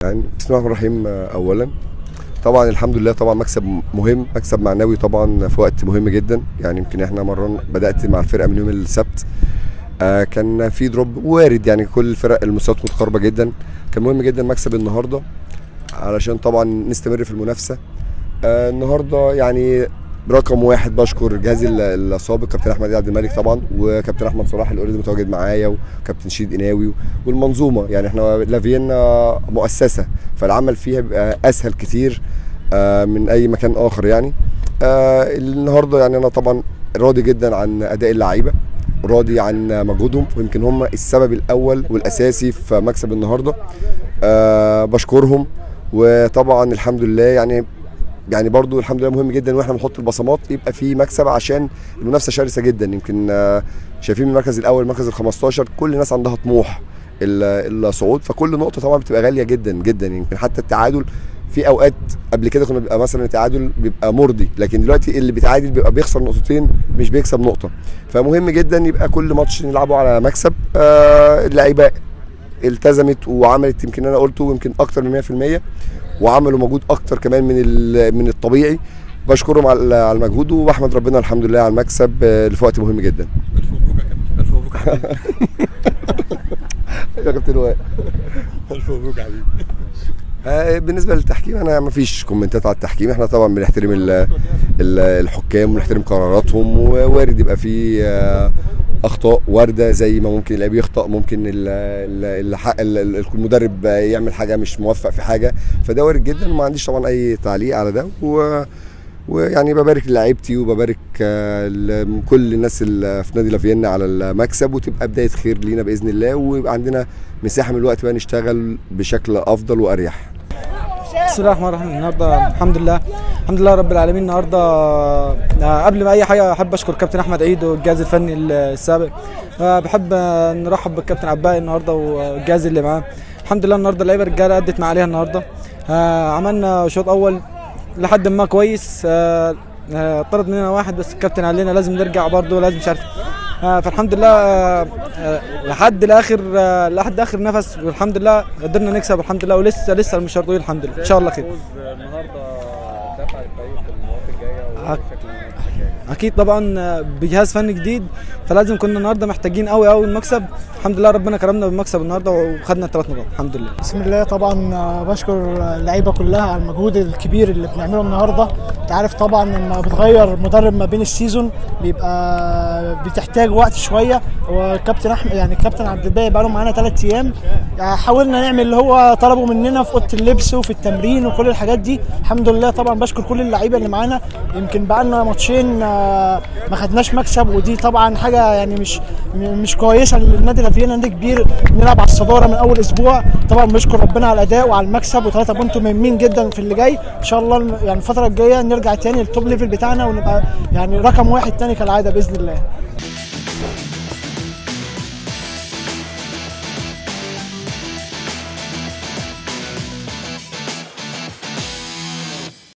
يعني بسم الله الرحمن الرحيم آه، اولا طبعا الحمد لله طبعا مكسب مهم مكسب معنوي طبعا في وقت مهم جدا يعني يمكن احنا مرة بدات مع الفرقه من يوم السبت آه كان في دروب وارد يعني كل الفرق المستويات متقاربه جدا كان مهم جدا مكسب النهارده علشان طبعا نستمر في المنافسه آه النهارده يعني رقم واحد بشكر الجهاز ال- السابق كابتن احمد عبد الملك طبعا وكابتن احمد صلاح اللي اوريدي متواجد معايا وكابتن شيد قناوي والمنظومه يعني احنا لافيينا مؤسسه فالعمل فيها بيبقى اسهل كتير آه، من اي مكان اخر يعني آه، النهارده يعني انا طبعا راضي جدا عن اداء اللعيبه راضي عن مجهودهم ويمكن هم السبب الاول والاساسي في مكسب النهارده آه، بشكرهم وطبعا الحمد لله يعني يعني برضو الحمد لله مهم جدا واحنا بنحط البصمات يبقى في مكسب عشان المنافسه شرسه جدا يمكن آه، شايفين من المركز الاول المركز ال 15 كل الناس عندها طموح ال- الصعود فكل نقطه طبعا بتبقى غاليه جدا جدا يمكن حتى التعادل في اوقات قبل كده كنا بيبقى مثلا التعادل بيبقى مرضي لكن دلوقتي اللي بيتعادل بيبقى بيخسر نقطتين مش بيكسب نقطه فمهم جدا يبقى كل ماتش نلعبه على مكسب آه اللعيبه التزمت وعملت يمكن انا قلته يمكن اكتر من 100% وعملوا مجهود اكتر كمان من ال- من الطبيعي بشكرهم على على المجهود وبحمد ربنا الحمد لله على المكسب آه، اللي في وقت مهم جدا الف مبروك يا كابتن الف مبروك يا حبيبي يا كابتن وائل الف مبروك يا حبيبي آه، بالنسبه للتحكيم انا ما فيش كومنتات على التحكيم احنا طبعا بنحترم ال- ال- الحكام ونحترم قراراتهم ووارد يبقى في آه، اخطاء وارده زي ما ممكن اللعيب يخطا ممكن ال- ال- الح- ال- ال- المدرب يعمل حاجه مش موفق في حاجه فده وارد جدا وما عنديش طبعا اي تعليق على ده و ويعني ببارك لعيبتي وببارك آه، لكل الناس اللي في نادي لافيينا على المكسب وتبقى بدايه خير لينا باذن الله ويبقى عندنا مساحه من الوقت بقى نشتغل بشكل افضل واريح بسم الله الرحمن الرحيم النهارده الحمد لله الحمد لله رب العالمين النهارده آه، قبل ما اي حاجه احب اشكر كابتن احمد عيد والجهاز الفني السابق آه، بحب آه، نرحب بالكابتن عباقي النهارده والجهاز اللي معاه الحمد لله النهارده اللعيبه الرجاله ادت ما عليها النهارده آه، عملنا شوط اول لحد ما كويس آه، آه، طرد مننا واحد بس الكابتن قال لنا لازم نرجع برضه لازم مش عارف آه، فالحمد لله آه، آه، لحد الاخر آه، لحد اخر نفس والحمد لله قدرنا نكسب الحمد لله ولسه لسه المشوار طويل الحمد لله ان شاء الله خير النهارده دفع الفريق في المباراه الجايه أك- اكيد طبعا آه، بجهاز فني جديد فلازم كنا النهارده محتاجين قوي قوي المكسب الحمد لله ربنا كرمنا بالمكسب النهارده وخدنا الثلاث نقاط الحمد لله بسم الله طبعا آه، بشكر اللعيبه كلها على المجهود الكبير اللي بنعمله النهارده انت عارف طبعا لما بتغير مدرب ما بين السيزون بيبقى بتحتاج وقت شويه وكابتن احمد يعني كابتن عبد الباقي بقى له معانا ثلاث ايام يعني حاولنا نعمل اللي هو طلبه مننا في اوضه اللبس وفي التمرين وكل الحاجات دي الحمد لله طبعا بشكر كل اللعيبه اللي معانا يمكن بقى لنا ماتشين آه، ما خدناش مكسب ودي طبعا حاجه يعني مش م- مش كويسه للنادي لافينا نادي كبير نلعب على الصداره من اول اسبوع طبعا بنشكر ربنا على الاداء وعلى المكسب وثلاثه بونت مهمين جدا في اللي جاي ان شاء الله يعني الفتره الجايه نرجع تاني للتوب ليفل بتاعنا ونبقى يعني رقم واحد تاني كالعاده باذن الله